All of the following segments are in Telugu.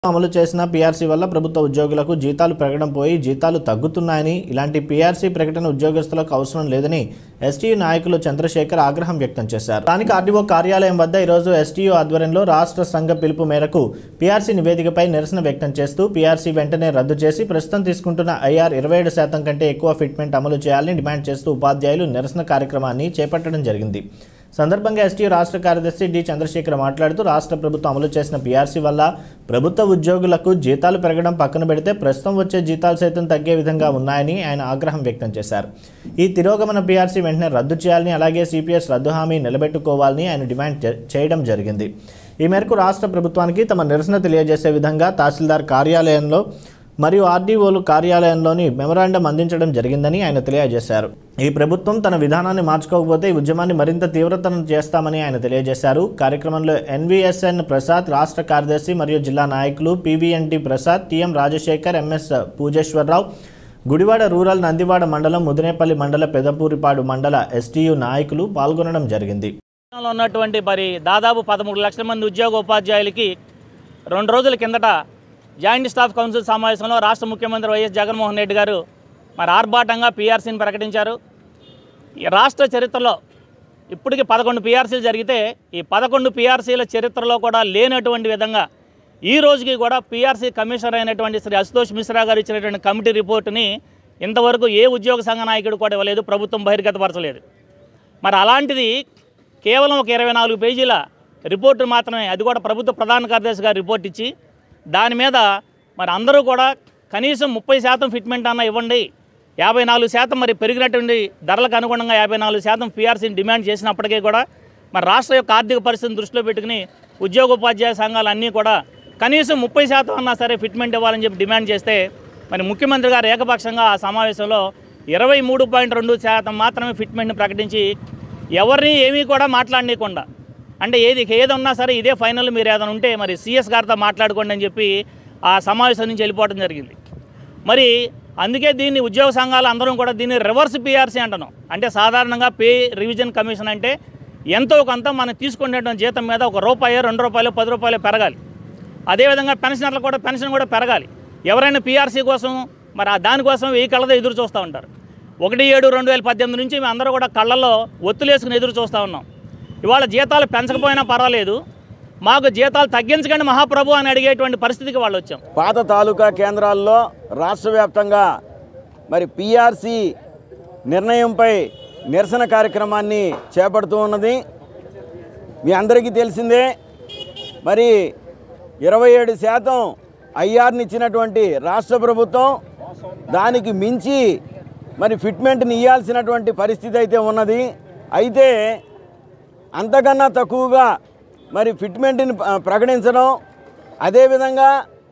అమలు చేసిన పీఆర్సీ వల్ల ప్రభుత్వ ఉద్యోగులకు జీతాలు పెరగడం పోయి జీతాలు తగ్గుతున్నాయని ఇలాంటి పీఆర్సీ ప్రకటన ఉద్యోగస్తులకు అవసరం లేదని ఎస్టీయూ నాయకులు చంద్రశేఖర్ ఆగ్రహం వ్యక్తం చేశారు స్థానిక ఆర్డీఓ కార్యాలయం వద్ద ఈరోజు ఎస్టీయూ ఆధ్వర్యంలో రాష్ట్ర సంఘ పిలుపు మేరకు పీఆర్సీ నివేదికపై నిరసన వ్యక్తం చేస్తూ పీఆర్సీ వెంటనే రద్దు చేసి ప్రస్తుతం తీసుకుంటున్న ఐఆర్ ఇరవై ఏడు శాతం కంటే ఎక్కువ ఫిట్మెంట్ అమలు చేయాలని డిమాండ్ చేస్తూ ఉపాధ్యాయులు నిరసన కార్యక్రమాన్ని చేపట్టడం జరిగింది సందర్భంగా ఎస్టీ రాష్ట్ర కార్యదర్శి డి చంద్రశేఖర్ మాట్లాడుతూ రాష్ట్ర ప్రభుత్వం అమలు చేసిన పీఆర్సీ వల్ల ప్రభుత్వ ఉద్యోగులకు జీతాలు పెరగడం పక్కన పెడితే ప్రస్తుతం వచ్చే జీతాలు సైతం తగ్గే విధంగా ఉన్నాయని ఆయన ఆగ్రహం వ్యక్తం చేశారు ఈ తిరోగమన పీఆర్సీ వెంటనే రద్దు చేయాలని అలాగే సిపిఎస్ రద్దు హామీ నిలబెట్టుకోవాలని ఆయన డిమాండ్ చే- చేయడం జరిగింది ఈ మేరకు రాష్ట్ర ప్రభుత్వానికి తమ నిరసన తెలియజేసే విధంగా తహసీల్దార్ కార్యాలయంలో మరియు ఆర్డీఓలు కార్యాలయంలోని మెమరాండం అందించడం జరిగిందని ఆయన తెలియజేశారు ఈ ప్రభుత్వం తన విధానాన్ని మార్చుకోకపోతే ఈ ఉద్యమాన్ని మరింత తీవ్రతరం చేస్తామని ఆయన తెలియజేశారు కార్యక్రమంలో ఎన్విఎస్ఎన్ ప్రసాద్ రాష్ట్ర కార్యదర్శి మరియు జిల్లా నాయకులు PVNT Prasad TM Rajasekhar MS Pujeswararao Gudivada rural Nandivada మండలం ముదినేపల్లి మండల పెదపూరిపాడు మండల ఎస్టీయు నాయకులు పాల్గొనడం జరిగింది రాష్ట్రంలో ఉన్నటువంటి మరి దాదాపు పదమూడు లక్షల మంది ఉద్యోగ ఉపాధ్యాయులకి రెండు రోజుల కిందట జాయింట్ స్టాఫ్ కౌన్సిల్ సమావేశంలో రాష్ట్ర ముఖ్యమంత్రి వైఎస్ జగన్మోహన్ రెడ్డి గారు మరి ఆర్భాటంగా పీఆర్సీని ప్రకటించారు ఈ రాష్ట్ర చరిత్రలో ఇప్పటికి పదకొండు పీఆర్సీలు జరిగితే ఈ పదకొండు పీఆర్సీల చరిత్రలో కూడా లేనటువంటి విధంగా ఈ రోజుకి కూడా పీఆర్సీ కమిషనర్ అయినటువంటి శ్రీ అశుతోష్ మిశ్రా గారు ఇచ్చినటువంటి కమిటీ రిపోర్టుని ఇంతవరకు ఏ ఉద్యోగ సంఘ నాయకుడు కూడా ఇవ్వలేదు ప్రభుత్వం బహిర్గతపరచలేదు మరి అలాంటిది కేవలం ఒక ఇరవై నాలుగు పేజీల రిపోర్టు మాత్రమే అది కూడా ప్రభుత్వ ప్రధాన కార్యదర్శి గారు రిపోర్ట్ ఇచ్చి దాని మీద మరి అందరూ కూడా కనీసం ముప్పై శాతం ఫిట్మెంట్ అన్న ఇవ్వండి యాభై నాలుగు శాతం మరి పెరిగినటువంటి ధరలకు అనుగుణంగా యాభై నాలుగు శాతం పీఆర్సీని డిమాండ్ చేసినప్పటికీ కూడా మరి రాష్ట్ర యొక్క ఆర్థిక పరిస్థితిని దృష్టిలో పెట్టుకుని ఉద్యోగోపాధ్యాయ సంఘాలు అన్నీ కూడా కనీసం ముప్పై శాతం అన్నా సరే ఫిట్మెంట్ ఇవ్వాలని చెప్పి డిమాండ్ చేస్తే మరి ముఖ్యమంత్రి గారు ఏకపక్షంగా ఆ సమావేశంలో ఇరవై మూడు పాయింట్ రెండు శాతం మాత్రమే ఫిట్మెంట్ని ప్రకటించి ఎవరిని ఏమీ కూడా మాట్లాడనీయకుండా అంటే ఏది ఏది ఉన్నా సరే ఇదే ఫైనల్ మీరు ఏదైనా ఉంటే మరి సిఎస్ గారితో మాట్లాడుకోండి అని చెప్పి ఆ సమావేశం నుంచి వెళ్ళిపోవడం జరిగింది మరి అందుకే దీన్ని ఉద్యోగ సంఘాలు అందరం కూడా దీన్ని రివర్స్ పిఆర్సీ అంటున్నాం అంటే సాధారణంగా పే రివిజన్ కమిషన్ అంటే ఎంతో కొంత మనం తీసుకునేటువంటి జీతం మీద ఒక రూపాయి రెండు రూపాయలు పది రూపాయలు పెరగాలి అదేవిధంగా పెన్షనర్లు కూడా పెన్షన్ కూడా పెరగాలి ఎవరైనా పీఆర్సీ కోసం మరి ఆ దానికోసం వెయ్యి కళ్ళతో ఎదురు చూస్తూ ఉంటారు ఒకటి ఏడు రెండు వేల పద్దెనిమిది నుంచి మేము అందరూ కూడా కళ్ళల్లో ఒత్తులేసుకుని ఎదురు చూస్తూ ఉన్నాం ఇవాళ జీతాలు పెంచకపోయినా పర్వాలేదు మాకు జీతాలు తగ్గించకండి మహాప్రభు అని అడిగేటువంటి పరిస్థితికి వాళ్ళు వచ్చాం పాత తాలూకా కేంద్రాల్లో రాష్ట్ర వ్యాప్తంగా మరి పిఆర్సి నిర్ణయంపై నిరసన కార్యక్రమాన్ని చేపడుతూ ఉన్నది మీ అందరికీ తెలిసిందే మరి ఇరవై ఏడు శాతం ఐఆర్ని ఇచ్చినటువంటి రాష్ట్ర ప్రభుత్వం దానికి మించి మరి ఫిట్మెంట్ని ఇవ్వాల్సినటువంటి పరిస్థితి అయితే ఉన్నది అయితే అంతకన్నా తక్కువగా మరి ఫిట్మెంట్ని ప- ప్రకటించడం అదేవిధంగా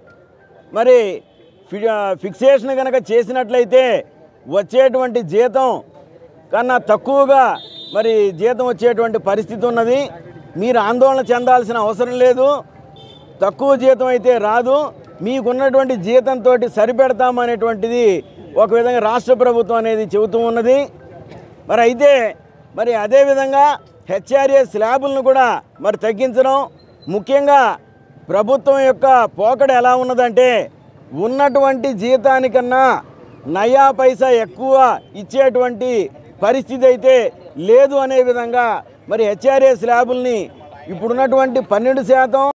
మరి ఫి ఫిక్సేషన్ కనుక చేసినట్లయితే వచ్చేటువంటి జీతం కన్నా తక్కువగా మరి జీతం వచ్చేటువంటి పరిస్థితి ఉన్నది మీరు ఆందోళన చెందాల్సిన అవసరం లేదు తక్కువ జీతం అయితే రాదు మీకున్నటువంటి జీతంతో సరిపెడతామనేటువంటిది ఒక విధంగా రాష్ట్ర ప్రభుత్వం అనేది చెబుతూ ఉన్నది మరి అయితే మరి అదేవిధంగా హెచ్ఆర్ఏ స్లాబులను కూడా మరి తగ్గించడం ముఖ్యంగా ప్రభుత్వం యొక్క పోకడ ఎలా ఉన్నదంటే ఉన్నటువంటి జీతానికన్నా నయా పైసా ఎక్కువ ఇచ్చేటువంటి పరిస్థితి అయితే లేదు అనే విధంగా మరి హెచ్ఆర్ఏ స్లాబుల్ని ఇప్పుడున్నటువంటి పన్నెండు శాతం